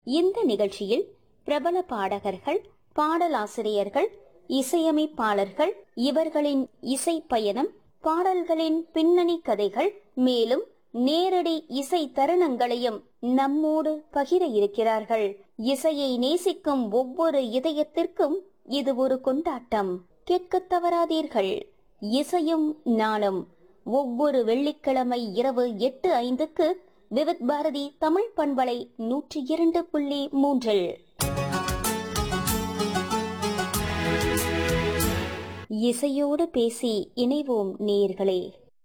இந்த நிகழ்ச்சியில் பிரபல பாடகர்கள் பாடலாசிரியர்கள் இசையமைப்பாளர்கள் இவர்களின் இசை பயணம் பாடல்களின் பின்னணி கதைகள் மேலும் நேரடி இசை தருணங்களையும் நம்மோடு பகிர இருக்கிறார்கள் இசையை நேசிக்கும் ஒவ்வொரு இதயத்திற்கும் இது ஒரு கொண்டாட்டம் கேட்கத் தவறாதீர்கள் இசையும் நானும் ஒவ்வொரு வெள்ளிக்கிழமை இரவு எட்டு ஐந்துக்கு விவித் பாரதி தமிழ் பண்பலை நூற்றி இரண்டு புள்ளி மூன்றில் இசையோடு பேசி இணைவோம் நேயர்களே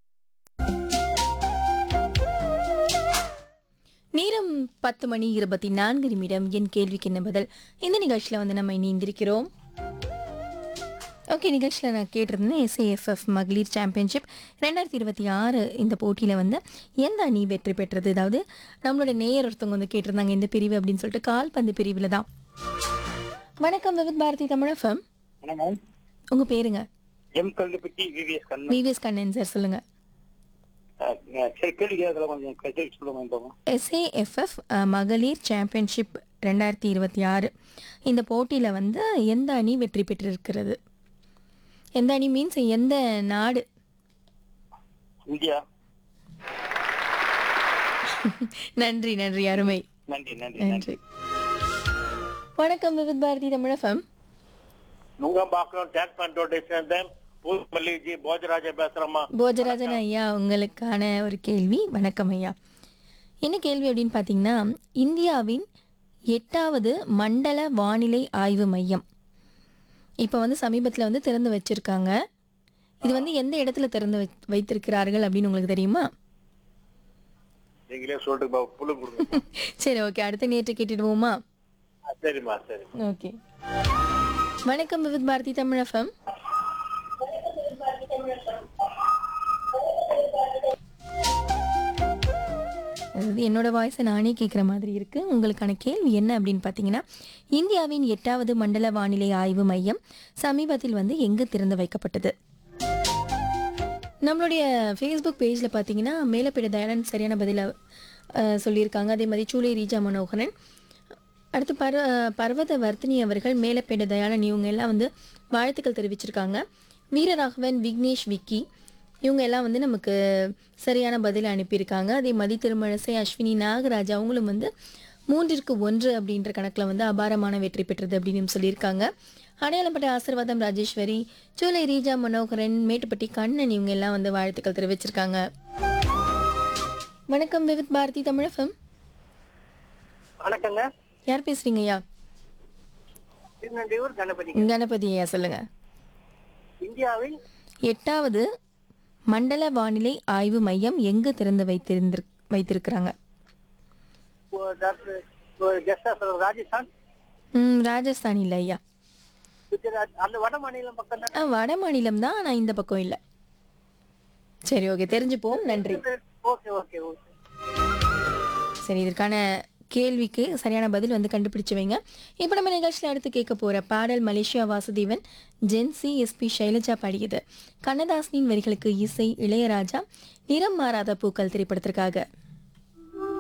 நேரம் பத்து மணி இருபத்தி நான்கு நிமிடம் என் கேள்விக்கு என்ன பதில் இந்த நிகழ்ச்சியில் வந்து நம்ம இணைந்திருக்கிறோம் ஓகே நிகழ்ச்சியில் நான் கேட்டிருந்தேன் எஸ்ஏஎஃப்எஃப் மகளிர் சாம்பியன்ஷிப் ரெண்டாயிரத்தி இருபத்தி ஆறு இந்த போட்டியில் வந்து எந்த அணி வெற்றி பெற்றது அதாவது நம்மளோட நேயர் ஒருத்தவங்க வந்து கேட்டிருந்தாங்க இந்த பிரிவு அப்படின்னு சொல்லிட்டு கால்பந்து பிரிவில் தான் வணக்கம் விவித் பாரதி தமிழஃபம் வணக்கம் உங்கள் பேருங்க M Kalluppatti VVS Kannan VVS Kannan sir சொல்லுங்கள் அஹ், சரி கேள்வி கேட்கல கொஞ்சம் கேள்வி சொல்லுங்க இந்த எஸ்ஏஎஃப்எஃப் மகளிர் சாம்பியன்ஷிப் ரெண்டாயிரத்தி இருபத்தி ஆறு இந்த போட்டியில் வந்து எந்த அணி வெற்றி பெற்றிருக்கிறது எந்த அணி மீன்ஸ் எந்த நாடு இந்தியா நன்றி நன்றி அருமை நன்றி நன்றி நன்றி நன்றி வணக்கம் விவித் பாரதி தமிழகம் நுங்கம்பாக்கம் டேக் பண்றோட்டை சேர்ந்த பூ மல்லிகி போஜராஜா பேசுறேம்மா போஜராஜன் ஐயா உங்களுக்கான ஒரு கேள்வி வணக்கம் ஐயா என்ன கேள்வி அப்படின்னு பார்த்தீங்கன்னா இந்தியாவின் எட்டாவது மண்டல வானிலை ஆய்வு மையம் இப்போ வந்து சமீபத்தில் வந்து திறந்து வச்சிருக்காங்க இது வந்து எந்த இடத்துல திறந்து வை வைத்திருக்கிறார்கள் அப்படின்னு உங்களுக்கு தெரியுமா நீங்களே சொல்லிட்டு பா, புல்லு கொடுங்க சரி ஓகே அடுத்த நேற்று கேட்டுடுவோமா ஆ, சரிம்மா சரி ஓகே வணக்கம் விவித் பாரதி தமிழகம் அதாவது என்னோட வாய்ஸை நானே கேட்குற மாதிரி இருக்கு உங்களுக்கான கேள்வி என்ன அப்படின்னு பார்த்தீங்கன்னா இந்தியாவின் எட்டாவது மண்டல வானிலை ஆய்வு மையம் சமீபத்தில் வந்து எங்கு திறந்து வைக்கப்பட்டது நம்மளுடைய ஃபேஸ்புக் பேஜில் பார்த்தீங்கன்னா மேலப்பிட தயாளன் சரியான பதில அஹ், சொல்லியிருக்காங்க அதே மாதிரி சூலை ரீஜா மனோகரன் அடுத்து பர்வ பர்வத வர்த்தினி அவர்கள் மேலப்பேட தயாளன் இவங்க எல்லாம் வந்து வாழ்த்துக்கள் தெரிவிச்சிருக்காங்க வீரராகவன் விக்னேஷ் விக்கி இவங்க எல்லாம் வந்து நமக்கு சரியான பதில் அனுப்பியிருக்காங்க அதே மாதிரி திருமழசை அஸ்வினி நாகராஜ் அவங்களும் வந்து மூன்றிற்கு ஒன்று அப்படின்ற கணக்கில் வந்து அபாரமான வெற்றி பெற்றது அப்படின்னு சொல்லியிருக்காங்க அடையாளப்பட்ட ஆசிர்வாதம் ராஜேஸ்வரி சூலை ரீஜா மனோகரன் மேட்டுப்பட்டி கண்ணன் இவங்க எல்லாம் வந்து வாழ்த்துக்கள் தெரிவிச்சிருக்காங்க வணக்கம் விவித் பாரதி தமிழகம் வணக்கங்க யார் பேசுறீங்க ஐயா திருநெல்வேலூர் கணபதி கணபதி ஐயா சொல்லுங்க இந்தியாவில் எட்டாவது மண்டல வானிலை ஆய்வு மையம் எங்கு திறந்து வைத்திருந்திரு வைத்திருக்கிறாங்க ஒரு டாக்டர் ஒரு கெஸ்டா சொல்ற ராஜஸ்தான் ம், ராஜஸ்தான் இல்லை ஐயா குஜராத் அந்த வட மாநிலம் பக்கம் தான் ஆ வட மாநிலம் தான் ஆனால் இந்த பக்கம் இல்லை சரி ஓகே தெரிஞ்சுப்போம் நன்றி ஓகே ஓகே ஓகே சரி இதற்கான கேள்விக்கு சரியான பதில் வந்து கண்டுபிடிச்சு வைங்க இப்போ நம்ம நிகழ்ச்சியில் அடுத்து கேட்க போகிற பாடல் மலேசியா வாசுதேவன் ஜென்சி எஸ்பி சைலஜா பாடியது கண்ணதாசனின் வரிகளுக்கு இசை இளையராஜா நிறம் மாறாத பூக்கள் திரைப்படத்திற்காக